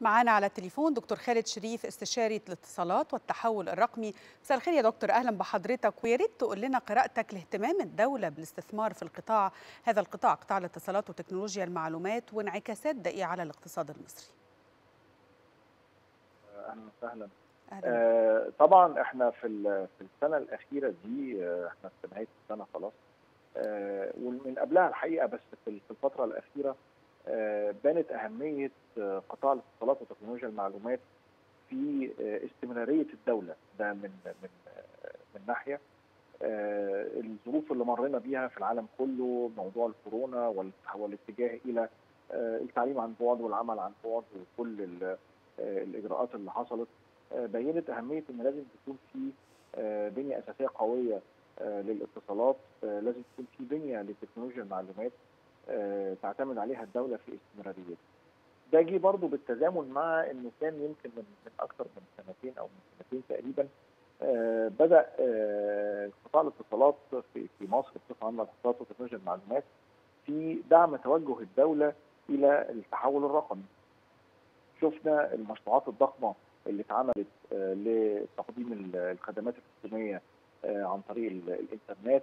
معانا على التليفون دكتور خالد شريف استشاري الاتصالات والتحول الرقمي مساء الخير يا دكتور اهلا بحضرتك ويا ريت تقول لنا قراءتك لاهتمام الدوله بالاستثمار في القطاع هذا القطاع قطاع الاتصالات وتكنولوجيا المعلومات وانعكاسات ده ايه على الاقتصاد المصري اهلا وسهلا آه طبعا احنا في في السنه الاخيره دي آه احنا في نهايه السنه خلاص آه ومن قبلها الحقيقه بس في الفتره الاخيره آه بانت اهميه آه قطاع الاتصالات وتكنولوجيا المعلومات في آه استمراريه الدوله ده من من من ناحيه الظروف اللي مرينا بيها في العالم كله موضوع الكورونا والاتجاه الى التعليم عن بعد والعمل عن بعد وكل الاجراءات اللي حصلت بينت اهميه ان لازم تكون في بنيه اساسيه قويه للاتصالات لازم تكون في بنيه لتكنولوجيا المعلومات تعتمد عليها الدوله في استمراريتها. ده جه برضه بالتزامن مع انه كان يمكن من, من اكثر من سنتين او من سنتين تقريبا بدا قطاع الاتصالات في في مصر بصفه عامه الاتصالات وتكنولوجيا المعلومات في دعم توجه الدوله الى التحول الرقمي. شفنا المشروعات الضخمه اللي اتعملت لتقديم الخدمات الحكوميه عن طريق الانترنت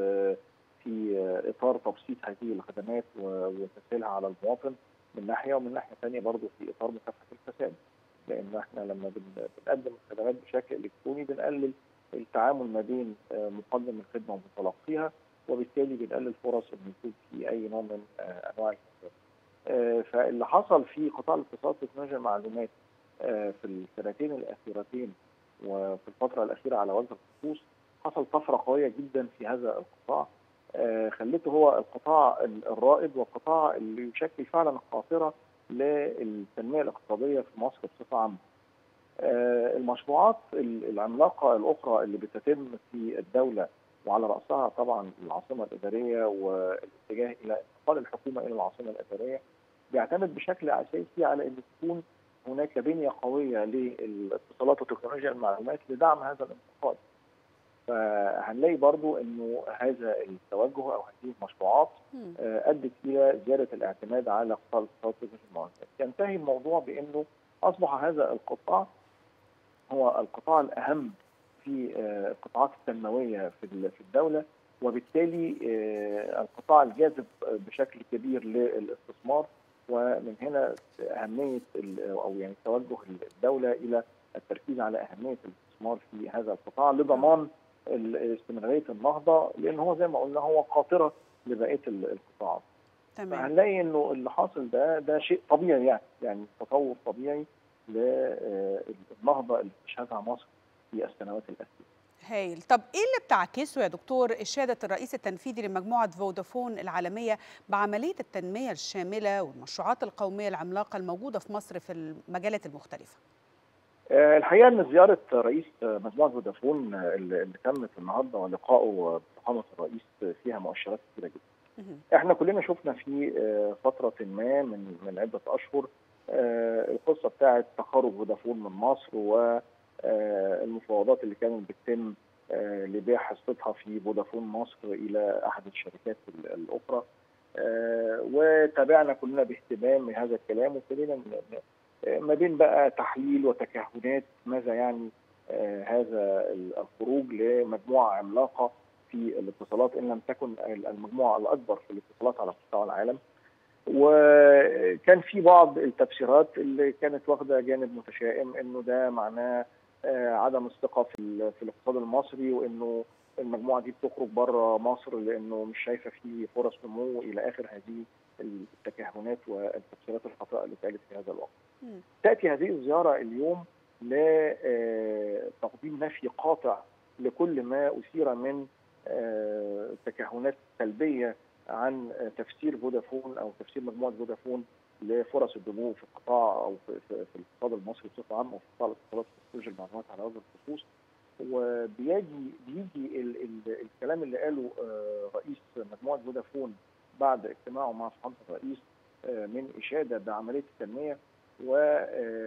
في اطار تبسيط هذه الخدمات وتسهيلها على المواطن من ناحيه ومن ناحيه ثانيه برضه في اطار مكافحه الفساد لان احنا لما بنقدم الخدمات بشكل الكتروني بنقلل التعامل ما بين مقدم الخدمه ومتلقيها وبالتالي بنقلل فرص ان يكون في اي نوع من انواع الفساد. فاللي حصل في قطاع الاتصالات وتكنولوجيا المعلومات في السنتين الاخيرتين وفي الفتره الاخيره على وجه الخصوص حصل طفره قويه جدا في هذا القطاع خلته هو القطاع الرائد والقطاع اللي يشكل فعلا خاطره للتنميه الاقتصاديه في مصر بصفه عامه. المشروعات العملاقه الاخرى اللي بتتم في الدوله وعلى راسها طبعا العاصمه الاداريه والاتجاه الى انتقال الحكومه الى العاصمه الاداريه بيعتمد بشكل اساسي على ان تكون هناك بنيه قويه للاتصالات وتكنولوجيا المعلومات لدعم هذا الانتقال. فهنلاقي برضو انه هذا التوجه او هذه المشروعات ادت الى زياده الاعتماد على قطاع الاتصالات وتكنولوجيا المعلومات. ينتهي الموضوع بانه اصبح هذا القطاع هو القطاع الاهم في القطاعات التنمويه في الدوله وبالتالي القطاع الجاذب بشكل كبير للاستثمار ومن هنا اهميه او يعني توجه الدوله الى التركيز على اهميه الاستثمار في هذا القطاع لضمان استمراريه النهضه لان هو زي ما قلنا هو قاطره لبقيه القطاعات. تمام فهنلاقي انه اللي حاصل ده ده شيء طبيعي يعني يعني تطور طبيعي للنهضه اللي بتشهدها مصر في السنوات الاخيره. هايل طب ايه اللي بتعكسه يا دكتور اشاده الرئيس التنفيذي لمجموعه فودافون العالميه بعمليه التنميه الشامله والمشروعات القوميه العملاقه الموجوده في مصر في المجالات المختلفه الحقيقه ان زياره رئيس مجموعه فودافون اللي تمت النهارده ولقائه بفخامه الرئيس فيها مؤشرات كثيره جدا. احنا كلنا شفنا في فتره ما من من عده اشهر القصه بتاعه تخرج فودافون من مصر و المفاوضات اللي كانت بتتم لبيع حصتها في فودافون مصر الى احد الشركات الاخرى وتابعنا كلنا باهتمام هذا الكلام وابتدينا ما بين بقى تحليل وتكهنات ماذا يعني هذا الخروج لمجموعه عملاقه في الاتصالات ان لم تكن المجموعه الاكبر في الاتصالات على مستوى العالم وكان في بعض التفسيرات اللي كانت واخده جانب متشائم انه ده معناه عدم الثقه في في الاقتصاد المصري وانه المجموعه دي بتخرج بره مصر لانه مش شايفه في فرص نمو الى اخر هذه التكهنات والتفسيرات الخاطئه اللي اتقالت في هذا الوقت. م. تاتي هذه الزياره اليوم لتقديم نفي قاطع لكل ما اثير من تكهنات سلبيه عن تفسير فودافون او تفسير مجموعه فودافون لفرص النمو في القطاع او في, في, في الاقتصاد المصري بصفه عامه وفي قطاع الاتصالات وتكنولوجيا المعلومات على وجه الخصوص وبيجي بيجي ال ال الكلام اللي قاله رئيس مجموعه فودافون بعد اجتماعه مع فخامه الرئيس من اشاده بعمليه التنميه و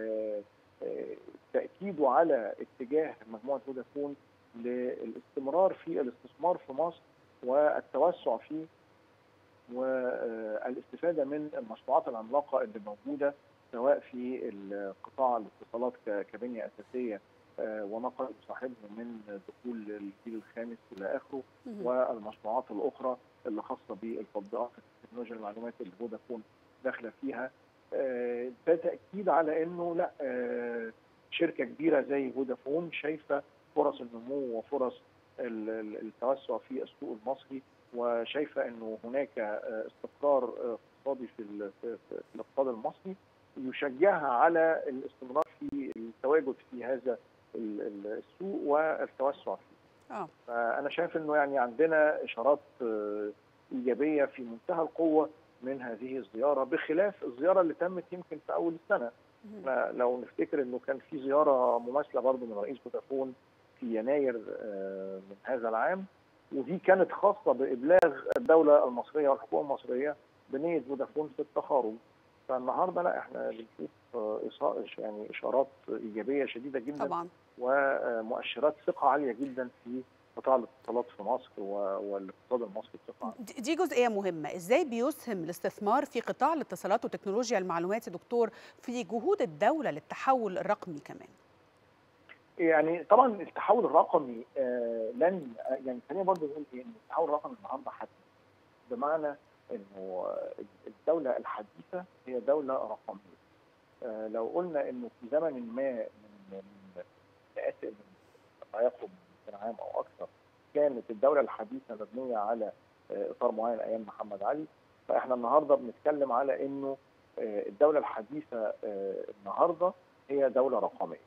تاكيده على اتجاه مجموعه فودافون للاستمرار في الاستثمار في مصر والتوسع فيه والاستفاده من المشروعات العملاقه اللي موجوده سواء في قطاع الاتصالات كبنيه اساسيه ونقل صاحبه من دخول الجيل الخامس الى اخره والمشروعات الاخرى اللي خاصه بالتطبيقات تكنولوجيا المعلومات اللي فودافون داخله فيها ده تاكيد على انه لا شركه كبيره زي فودافون شايفه فرص النمو وفرص التوسع في السوق المصري وشايفه انه هناك استقرار اقتصادي في الاقتصاد المصري يشجعها على الاستمرار في التواجد في هذا السوق والتوسع فيه. اه فانا شايف انه يعني عندنا اشارات ايجابيه في منتهى القوه من هذه الزياره بخلاف الزياره اللي تمت يمكن في اول السنه. لو نفتكر انه كان في زياره مماثله برضه من رئيس فودافون في يناير من هذا العام ودي كانت خاصه بابلاغ الدوله المصريه والحكومه المصريه بنيه فودافون في التخارج. فالنهارده لا احنا بنشوف يعني اشارات ايجابيه شديده جدا طبعا ومؤشرات ثقه عاليه جدا في قطاع الاتصالات في مصر والاقتصاد المصري بصفه عامه. دي جزئيه مهمه، ازاي بيسهم الاستثمار في قطاع الاتصالات وتكنولوجيا المعلومات يا دكتور في جهود الدوله للتحول الرقمي كمان؟ يعني طبعا التحول الرقمي آه لن يعني خلينا برضه نقول ايه ان التحول الرقمي النهارده حتمي بمعنى انه الدوله الحديثه هي دوله رقميه. آه لو قلنا انه في زمن ما من من من ما يقرب من عام او اكثر كانت الدوله الحديثه مبنيه على آه اطار معين ايام محمد علي فاحنا النهارده بنتكلم على انه آه الدوله الحديثه النهارده هي دوله رقميه.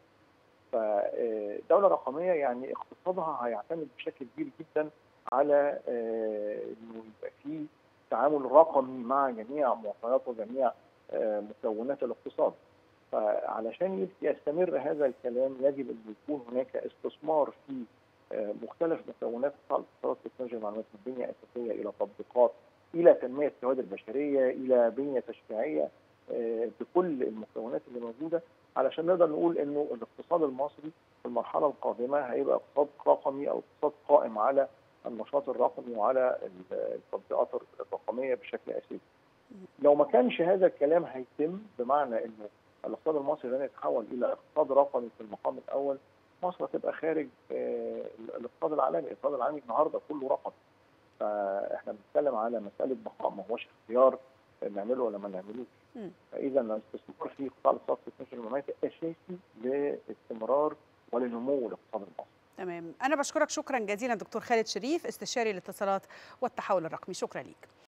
فدوله رقميه يعني اقتصادها هيعتمد بشكل كبير جدا على انه يبقى في تعامل رقمي مع جميع معطيات وجميع مكونات الاقتصاد فعلشان يستمر هذا الكلام يجب ان يكون هناك استثمار في مختلف مكونات قطاع الاتصالات والتكنولوجيا المعلومات من بنيه اساسيه الى تطبيقات الى تنميه الكوادر البشريه الى بنيه تشريعيه بكل المكونات اللي موجوده علشان نقدر نقول انه الاقتصاد المصري في المرحله القادمه هيبقى اقتصاد رقمي او اقتصاد قائم على النشاط الرقمي وعلى التطبيقات الرقميه بشكل اساسي. لو ما كانش هذا الكلام هيتم بمعنى انه الاقتصاد المصري لن يتحول الى اقتصاد رقمي في المقام الاول مصر هتبقى خارج الاقتصاد العالمي، الاقتصاد العالمي النهارده كله رقمي. فاحنا بنتكلم على مساله بقاء ما هوش اختيار نعمله ولا ما نعملوش. فاذا الاستثمار في قطاع الاقتصاد والتكنولوجيا المعلومات اساسي لاستمرار ولنمو الاقتصاد المصري. تمام انا بشكرك شكرا جزيلا دكتور خالد شريف استشاري الاتصالات والتحول الرقمي شكرا ليك